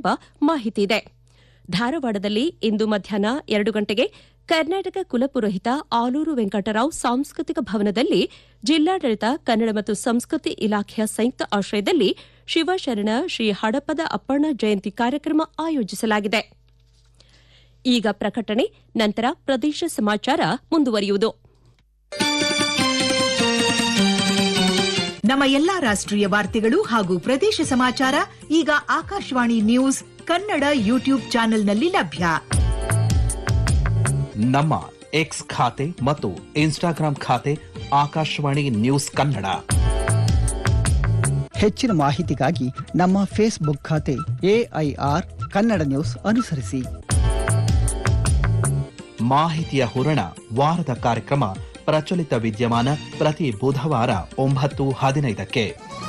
ಎಂಬ ಮಾಹಿತಿ ಇದೆ ಧಾರವಾಡದಲ್ಲಿ ಇಂದು ಮಧ್ಯಾಹ್ನ ಎರಡು ಗಂಟೆಗೆ ಕರ್ನಾಟಕ ಕುಲಪುರೋಹಿತ ಆಲೂರು ವೆಂಕಟರಾವ್ ಸಾಂಸ್ಕೃತಿಕ ಭವನದಲ್ಲಿ ಜಿಲ್ಲಾಡಳಿತ ಕನ್ನಡ ಮತ್ತು ಸಂಸ್ಕೃತಿ ಇಲಾಖೆಯ ಸಂಯುಕ್ತ ಆಶ್ರಯದಲ್ಲಿ ಶಿವಶರಣ ಶ್ರೀ ಹಡಪದ ಅಪ್ಪಣ್ಣ ಜಯಂತಿ ಕಾರ್ಯಕ್ರಮ ಆಯೋಜಿಸಲಾಗಿದೆ ಈಗ ಪ್ರಕಟಣೆ ನಂತರ ಪ್ರದೇಶ ಸಮಾಚಾರ ಮುಂದುವರಿಯುವುದು ನಮ್ಮ ಎಲ್ಲಾ ರಾಷ್ಟ್ರೀಯ ವಾರ್ತೆಗಳು ಹಾಗೂ ಪ್ರದೇಶ ಸಮಾಚಾರ ಈಗ ಆಕಾಶವಾಣಿ ನ್ಯೂಸ್ ಕನ್ನಡ ಯೂಟ್ಯೂಬ್ ಚಾನೆಲ್ನಲ್ಲಿ ಲಭ್ಯ ನಮ್ಮ ಎಕ್ಸ್ ಖಾತೆ ಮತ್ತು ಇನ್ಸ್ಟಾಗ್ರಾಂ ಖಾತೆ ಆಕಾಶವಾಣಿ ನ್ಯೂಸ್ ಕನ್ನಡ ಹೆಚ್ಚಿನ ಮಾಹಿತಿಗಾಗಿ ನಮ್ಮ ಫೇಸ್ಬುಕ್ ಖಾತೆ ಎಐಆರ್ ಕನ್ನಡ ನ್ಯೂಸ್ ಅನುಸರಿಸಿ ಮಾಹಿತಿಯ ಹೂರಣ ವಾರದ ಕಾರ್ಯಕ್ರಮ ಪ್ರಚಲಿತ ವಿದ್ಯಮಾನ ಪ್ರತಿ ಬುಧವಾರ ಒಂಬತ್ತು ಹದಿನೈದಕ್ಕೆ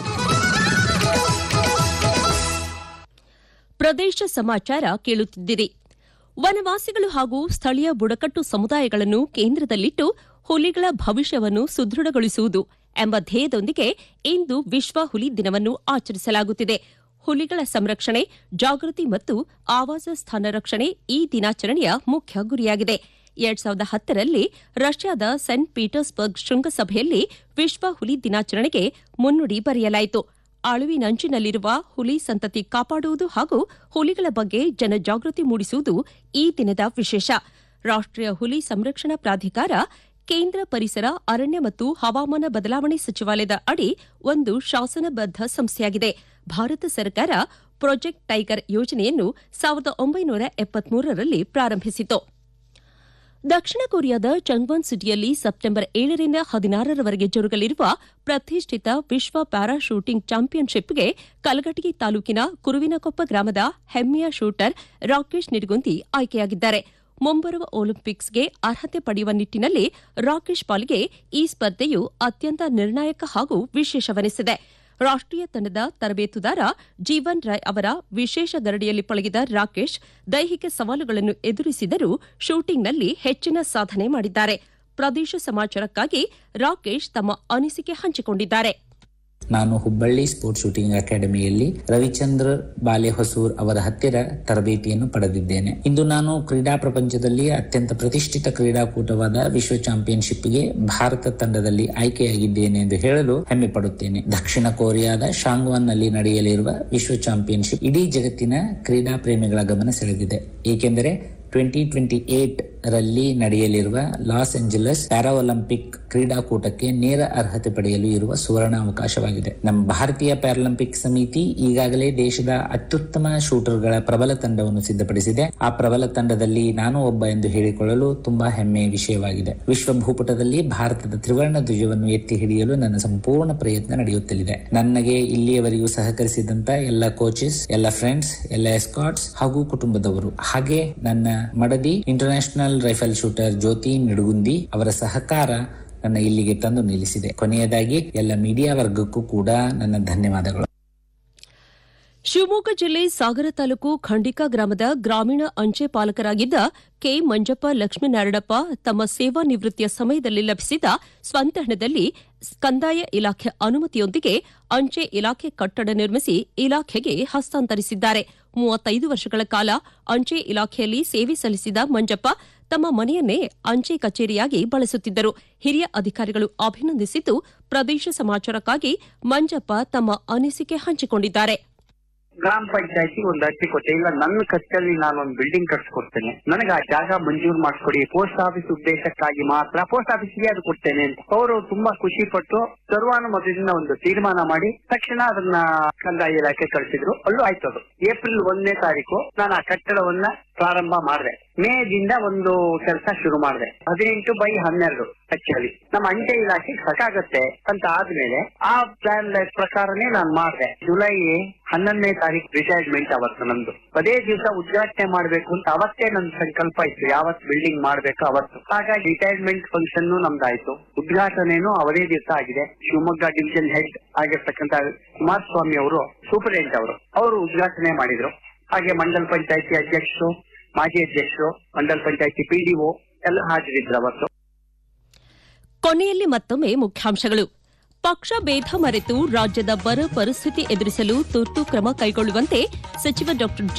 ಪ್ರದೇಶ ಸಮಾಚಾರ ಕೇಳುತ್ತಿದ್ದಿರಿ ವನವಾಸಿಗಳು ಹಾಗೂ ಸ್ಥಳೀಯ ಬುಡಕಟ್ಟು ಸಮುದಾಯಗಳನ್ನು ಕೇಂದ್ರದಲ್ಲಿಟ್ಟು ಹುಲಿಗಳ ಭವಿಷ್ಯವನ್ನು ಸುದೃಢಗೊಳಿಸುವುದು ಎಂಬ ಧ್ಯೇಯದೊಂದಿಗೆ ಇಂದು ವಿಶ್ವ ಹುಲಿ ದಿನವನ್ನು ಆಚರಿಸಲಾಗುತ್ತಿದೆ ಹುಲಿಗಳ ಸಂರಕ್ಷಣೆ ಜಾಗೃತಿ ಮತ್ತು ಆವಾಸ ಸ್ಥಾನ ರಕ್ಷಣೆ ಈ ದಿನಾಚರಣೆಯ ಮುಖ್ಯ ಗುರಿಯಾಗಿದೆ ಎರಡ್ ಸಾವಿರದ ಹತ್ತರಲ್ಲಿ ರಷ್ಯಾದ ಸೆಂಟ್ ಪೀಟರ್ಸ್ಬರ್ಗ್ ಶೃಂಗಸಭೆಯಲ್ಲಿ ವಿಶ್ವ ಹುಲಿ ದಿನಾಚರಣೆಗೆ ಮುನ್ನುಡಿ ಬರೆಯಲಾಯಿತು ಅಳುವಿನಂಚಿನಲ್ಲಿರುವ ಹುಲಿ ಸಂತತಿ ಕಾಪಾಡುವುದು ಹಾಗೂ ಹುಲಿಗಳ ಬಗ್ಗೆ ಜನಜಾಗೃತಿ ಮೂಡಿಸುವುದು ಈ ದಿನದ ವಿಶೇಷ ರಾಷ್ಟೀಯ ಹುಲಿ ಸಂರಕ್ಷಣಾ ಪ್ರಾಧಿಕಾರ ಕೇಂದ್ರ ಪರಿಸರ ಅರಣ್ಯ ಮತ್ತು ಹವಾಮಾನ ಬದಲಾವಣೆ ಸಚಿವಾಲಯದ ಅಡಿ ಒಂದು ಶಾಸನಬದ್ದ ಸಂಸ್ಥೆಯಾಗಿದೆ ಭಾರತ ಸರ್ಕಾರ ಪ್ರಾಜೆಕ್ಟ್ ಟೈಗರ್ ಯೋಜನೆಯನ್ನು ಸಾವಿರದ ಒಂಬೈನೂರ ಎಪ್ಪತ್ಮೂರರಲ್ಲಿ ಪ್ರಾರಂಭಿಸಿತು ದಕ್ಷಿಣ ಕೊರಿಯಾದ ಚಂಗ್ವನ್ ಸಿಟಿಯಲ್ಲಿ ಸೆಪ್ಟೆಂಬರ್ ಏಳರಿಂದ ಹದಿನಾರರವರೆಗೆ ಜರುಗಲಿರುವ ಪ್ರತಿಷ್ಠಿತ ವಿಶ್ವ ಪ್ಯಾರಾ ಶೂಟಿಂಗ್ ಚಾಂಪಿಯನ್ಶಿಪ್ಗೆ ಕಲಘಟಗಿ ತಾಲೂಕಿನ ಕುರುವಿನಕೊಪ್ಪ ಗ್ರಾಮದ ಹೆಮ್ಮೆಯ ಶೂಟರ್ ರಾಕೇಶ್ ನಿಡಗುಂದಿ ಆಯ್ಕೆಯಾಗಿದ್ದಾರೆ ಮುಂಬರುವ ಒಲಿಂಪಿಕ್ಸ್ಗೆ ಅರ್ಹತೆ ಪಡೆಯುವ ನಿಟ್ಟಿನಲ್ಲಿ ರಾಕೇಶ್ ಪಾಲ್ಗೆ ಈ ಸ್ಪರ್ಧೆಯು ಅತ್ಯಂತ ನಿರ್ಣಾಯಕ ಹಾಗೂ ವಿಶೇಷವೆನಿಸಿದೆ ರಾಷ್ಟೀಯ ತಂಡದ ತರಬೇತುದಾರ ಜೀವನ್ ರಾಯ್ ಅವರ ವಿಶೇಷ ಗರಡಿಯಲ್ಲಿ ಪಳಗಿದ ರಾಕೇಶ್ ದೈಹಿಕ ಸವಾಲುಗಳನ್ನು ಎದುರಿಸಿದರೂ ಶೂಟಿಂಗ್ನಲ್ಲಿ ಹೆಚ್ಚಿನ ಸಾಧನೆ ಮಾಡಿದ್ದಾರೆ ಪ್ರದೇಶ ಸಮಾಚಾರಕ್ಕಾಗಿ ರಾಕೇಶ್ ತಮ್ಮ ಅನಿಸಿಕೆ ಹಂಚಿಕೊಂಡಿದ್ದಾರೆ ನಾನು ಹುಬ್ಬಳ್ಳಿ ಸ್ಪೋರ್ಟ್ಸ್ ಶೂಟಿಂಗ್ ಅಕಾಡೆಮಿಯಲ್ಲಿ ರವಿಚಂದ್ರ ಬಾಲೆಹೊಸೂರ್ ಅವರ ಹತ್ತಿರ ತರಬೇತಿಯನ್ನು ಪಡೆದಿದ್ದೇನೆ ಇಂದು ನಾನು ಕ್ರೀಡಾ ಪ್ರಪಂಚದಲ್ಲಿ ಅತ್ಯಂತ ಪ್ರತಿಷ್ಠಿತ ಕ್ರೀಡಾಕೂಟವಾದ ವಿಶ್ವ ಚಾಂಪಿಯನ್ಶಿಪ್ಗೆ ಭಾರತ ತಂಡದಲ್ಲಿ ಆಯ್ಕೆಯಾಗಿದ್ದೇನೆ ಎಂದು ಹೇಳಲು ಹೆಮ್ಮೆ ಪಡುತ್ತೇನೆ ದಕ್ಷಿಣ ಕೊರಿಯಾದ ಶಾಂಗ್ವಾನ್ ನಲ್ಲಿ ನಡೆಯಲಿರುವ ವಿಶ್ವ ಚಾಂಪಿಯನ್ಶಿಪ್ ಇಡೀ ಜಗತ್ತಿನ ಕ್ರೀಡಾ ಪ್ರೇಮಿಗಳ ಗಮನ ಸೆಳೆದಿದೆ ಏಕೆಂದರೆ ಟ್ವೆಂಟಿ ಟ್ವೆಂಟಿ ಏಟ್ ರಲ್ಲಿ ನಡೆಯಲಿರುವ ಲಾಸ್ ಏಂಜಲಸ್ ಪ್ಯಾರಾ ಒಲಿಂಪಿಕ್ ಕ್ರೀಡಾಕೂಟಕ್ಕೆ ನೇರ ಅರ್ಹತೆ ಪಡೆಯಲು ಇರುವ ಸುವರ್ಣ ಅವಕಾಶವಾಗಿದೆ ನಮ್ಮ ಭಾರತೀಯ ಪ್ಯಾರಾಲಿಂಪಿಕ್ ಸಮಿತಿ ಈಗಾಗಲೇ ದೇಶದ ಅತ್ಯುತ್ತಮ ಶೂಟರ್ಗಳ ಪ್ರಬಲ ತಂಡವನ್ನು ಸಿದ್ಧಪಡಿಸಿದೆ ಆ ಪ್ರಬಲ ತಂಡದಲ್ಲಿ ನಾನು ಒಬ್ಬ ಎಂದು ಹೇಳಿಕೊಳ್ಳಲು ತುಂಬಾ ಹೆಮ್ಮೆಯ ವಿಷಯವಾಗಿದೆ ವಿಶ್ವ ಭೂಪಟದಲ್ಲಿ ಭಾರತದ ತ್ರಿವರ್ಣ ಧ್ವಜವನ್ನು ಎತ್ತಿ ಹಿಡಿಯಲು ನನ್ನ ಸಂಪೂರ್ಣ ಪ್ರಯತ್ನ ನಡೆಯುತ್ತಲಿದೆ ನನಗೆ ಇಲ್ಲಿಯವರೆಗೂ ಸಹಕರಿಸಿದಂತ ಎಲ್ಲ ಕೋಚಸ್ ಎಲ್ಲ ಫ್ರೆಂಡ್ಸ್ ಎಲ್ಲ ಎಸ್ಕಾಟ್ಸ್ ಹಾಗೂ ಕುಟುಂಬದವರು ಹಾಗೆ ನನ್ನ ಮಡದಿ international rifle shooter Jyoti Nidugundi ಅವರ ಸಹಕಾರ ನನ್ನ ಇಲ್ಲಿಗೆ ತಂದು ನಿಲ್ಲಿಸಿದೆ ಕೊನೆಯದಾಗಿ ಎಲ್ಲ ಮೀಡಿಯಾ ವರ್ಗಕ್ಕೂ ಕೂಡ ನನ್ನ ಧನ್ಯವಾದಗಳು ಶಿವಮೊಗ್ಗ ಜಿಲ್ಲೆ ಸಾಗರ ತಾಲೂಕು ಖಂಡಿಕಾ ಗ್ರಾಮದ ಗ್ರಾಮೀಣ ಅಂಚೆ ಪಾಲಕರಾಗಿದ್ದ ಕೆ ಮಂಜಪ್ಪ ಲಕ್ಷ್ಮೀನಾರಾಯಣಪ್ಪ ತಮ್ಮ ಸೇವಾ ನಿವೃತ್ತಿಯ ಸಮಯದಲ್ಲಿ ಲಭಿಸಿದ ಸ್ವಂತ ಹಣದಲ್ಲಿ ಕಂದಾಯ ಇಲಾಖೆ ಅನುಮತಿಯೊಂದಿಗೆ ಅಂಚೆ ಇಲಾಖೆ ಕಟ್ಟಡ ನಿರ್ಮಿಸಿ ಇಲಾಖೆಗೆ ಹಸ್ತಾಂತರಿಸಿದ್ದಾರೆ ಮೂವತ್ತೈದು ವರ್ಷಗಳ ಕಾಲ ಅಂಚೆ ಇಲಾಖೆಯಲ್ಲಿ ಸೇವೆ ಸಲ್ಲಿಸಿದ ಮಂಜಪ್ಪ ತಮ್ಮ ಮನೆಯನ್ನೇ ಅಂಚೆ ಕಚೇರಿಯಾಗಿ ಬಳಸುತ್ತಿದ್ದರು ಹಿರಿಯ ಅಧಿಕಾರಿಗಳು ಅಭಿನಂದಿಸಿದ್ದು ಪ್ರದೇಶ ಸಮಾಚಾರಕ್ಕಾಗಿ ಮಂಜಪ್ಪ ತಮ್ಮ ಅನಿಸಿಕೆ ಹಂಚಿಕೊಂಡಿದ್ದಾರೆ ಗ್ರಾಮ ಪಂಚಾಯತಿ ಒಂದು ಅರ್ಜಿ ಕೊಟ್ಟೆ ಇಲ್ಲ ನನ್ನ ಖರ್ಚಲ್ಲಿ ನಾನು ಒಂದು ಬಿಲ್ಡಿಂಗ್ ಕಟ್ಸ್ಕೊಡ್ತೇನೆ ನನಗೆ ಆ ಜಾಗ ಮಂಜೂರು ಮಾಡಿಸ್ಕೊಡಿ ಪೋಸ್ಟ್ ಆಫೀಸ್ ಉದ್ದೇಶಕ್ಕಾಗಿ ಮಾತ್ರ ಪೋಸ್ಟ್ ಆಫೀಸ್ಗೆ ಅದು ಕೊಡ್ತೇನೆ ಅಂತ ಅವರು ತುಂಬಾ ಖುಷಿ ಪಟ್ಟು ಸರ್ವಾನುಮತದಿಂದ ಒಂದು ತೀರ್ಮಾನ ಮಾಡಿ ತಕ್ಷಣ ಅದನ್ನ ಕಂದಾಯ ಇಲಾಖೆ ಕಳಿಸಿದ್ರು ಅಲ್ಲೂ ಆಯ್ತು ಅದು ಏಪ್ರಿಲ್ ಒಂದನೇ ತಾರೀಕು ನಾನು ಆ ಕಟ್ಟಡವನ್ನ ಪ್ರಾರಂಭ ಮಾಡಿದೆ ಮೇದಿಂದ ಒಂದು ಕೆಲಸ ಶುರು ಮಾಡಿದೆ ಹದಿನೆಂಟು ಬೈ ಹನ್ನೆರಡು ಆಕ್ಚುಲಿ ನಮ್ಮ ಅಂಚೆ ಇಲಾಖೆಗೆ ಸಾಕಾಗತ್ತೆ ಅಂತ ಆದ್ಮೇಲೆ ಆ ಪ್ಲಾನ್ ಪ್ರಕಾರನೇ ನಾನು ಮಾಡಿದೆ ಜುಲೈ ಹನ್ನೊಂದನೇ ತಾರೀಕು ರಿಟೈರ್ಮೆಂಟ್ ಅವತ್ತು ನಂದು ಅದೇ ದಿವಸ ಉದ್ಘಾಟನೆ ಮಾಡ್ಬೇಕು ಅಂತ ಅವತ್ತೇ ನನ್ ಸಂಕಲ್ಪ ಇತ್ತು ಯಾವತ್ ಬಿಲ್ಡಿಂಗ್ ಮಾಡ್ಬೇಕು ಅವತ್ತು ಹಾಗಾಗಿ ರಿಟೈರ್ಮೆಂಟ್ ಫಂಕ್ಷನ್ ನಮ್ದಾಯ್ತು ಉದ್ಘಾಟನೆನೂ ಅವದೇ ದಿವಸ ಆಗಿದೆ ಶಿವಮೊಗ್ಗ ಡಿವಿಷನ್ ಹೆಡ್ ಆಗಿರ್ತಕ್ಕಂಥ ಕುಮಾರಸ್ವಾಮಿ ಅವರು ಸೂಪರಿಂಟೆಂಡೆಂಟ್ ಅವರು ಅವರು ಉದ್ಘಾಟನೆ ಮಾಡಿದ್ರು ಹಾಗೆ ಮಂಡಲ್ ಪಂಚಾಯತಿ ಅಧ್ಯಕ್ಷರು ಮಾಜಿ ಅಧ್ಯಕ್ಷರು ಮಂಡಲ್ ಪಂಚಾಯತಿ ಪಿಡಿಒ ಎಲ್ಲ ಹಾಜರಿದ್ರು ಅವತ್ತು ಕೊನೆಯಲ್ಲಿ ಮತ್ತೊಮ್ಮೆ ಮುಖ್ಯಾಂಶಗಳು ಪಕ್ಷ ಭೇದ ಮರೆತು ರಾಜ್ಯದ ಬರ ಪರಿಸ್ಥಿತಿ ಎದುರಿಸಲು ತುರ್ತು ಕ್ರಮ ಕೈಗೊಳ್ಳುವಂತೆ ಸಚಿವ ಡಾ